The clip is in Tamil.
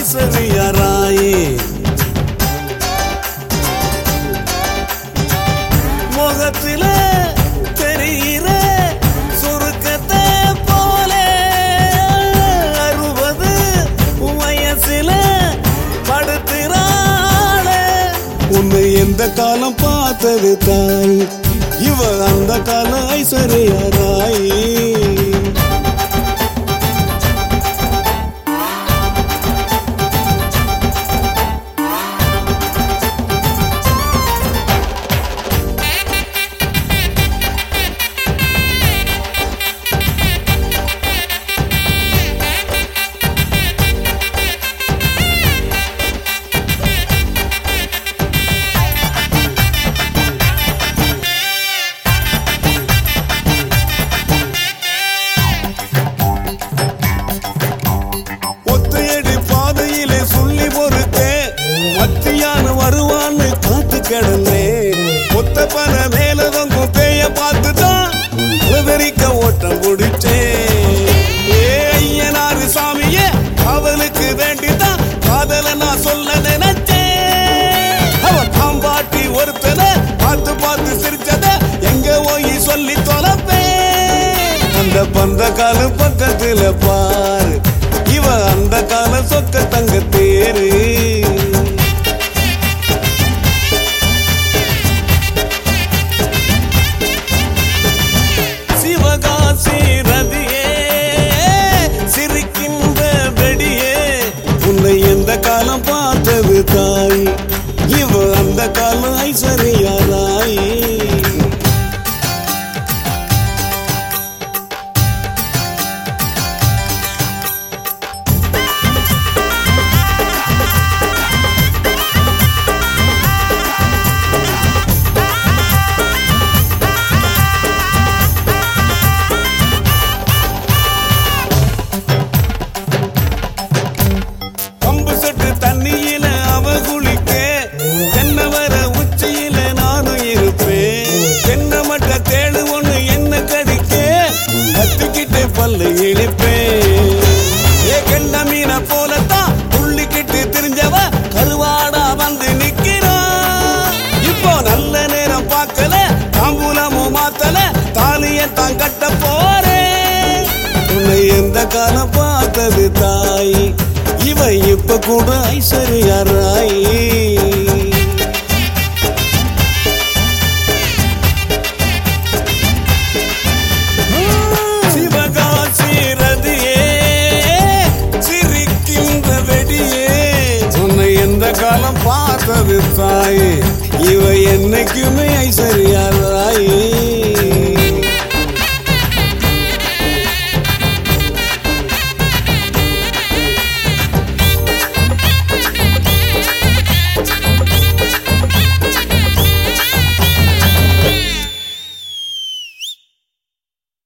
ஐஸ்வர்யா ராயே முகத்தில தெரிகிற சுருக்கத்தை போல அறுபது வயசுல படுத்துறாளே உன்னை எந்த காலம் பார்த்தது தாய் இவ அந்த கால ஐஸ்வர்யா ராய் ஒத்தையடி பாதையிலே சொல்லி பொறுத்தே மத்தியான வருவான்னு காத்து கிடந்தே ஒத்த பன மேல தொங்கும் பேய பார்த்துதான் அலவரிக்க ஓட்டம் பிடிச்சே ஏ ஐயனாரு சாமியே காதலுக்கு வேண்டிதான் காதல நான் சொல்ல நினைச்சேன் அவ தாம்பாட்டி ஒருத்தன பார்த்து பார்த்து சிரிச்சத எங்க போய் சொல்லி தொலைப்பேன் அந்த பந்த கால பக்கத்துல பாரு இவ அந்த கால சொக்க தங்க தேரு சிவகாசி ரதியே சிரிக்கின்ற வெடியே உன்னை எந்த காலம் பார்த்தது தாய் இவ அந்த காலம் ஐஸ்வர்யா ராய் பம்பு சொட்டு தண்ணியில அவ குளிக்க தென்னை வர உச்சியில நானும் இருப்பேன் தென்னை மட்ட தேடு ஒண்ணு என்ன கடிக்க கத்துக்கிட்டு பல்லு இழிப்பேன் ஏ கெண்ட மீனை போலத்தான் புள்ளிக்கிட்டு திரிஞ்சவ கருவாடா வந்து நிக்கிறா இப்போ நல்ல நேரம் பார்க்கல தாம்பூலமும் மாத்தல தாலியத்தான் கட்ட போறேன் உன்னை எந்த காலம் பார்த்தது தாய் இவ இப்ப கூட ஐஸ்வர்யா ராய் சிவகாசி ரதியே சிரிக்கின்ற வெடியே உன்னை எந்த காலம் பார்த்தது தாய் இவ என்னைக்குமே ஐஸ்வர்யா ராய்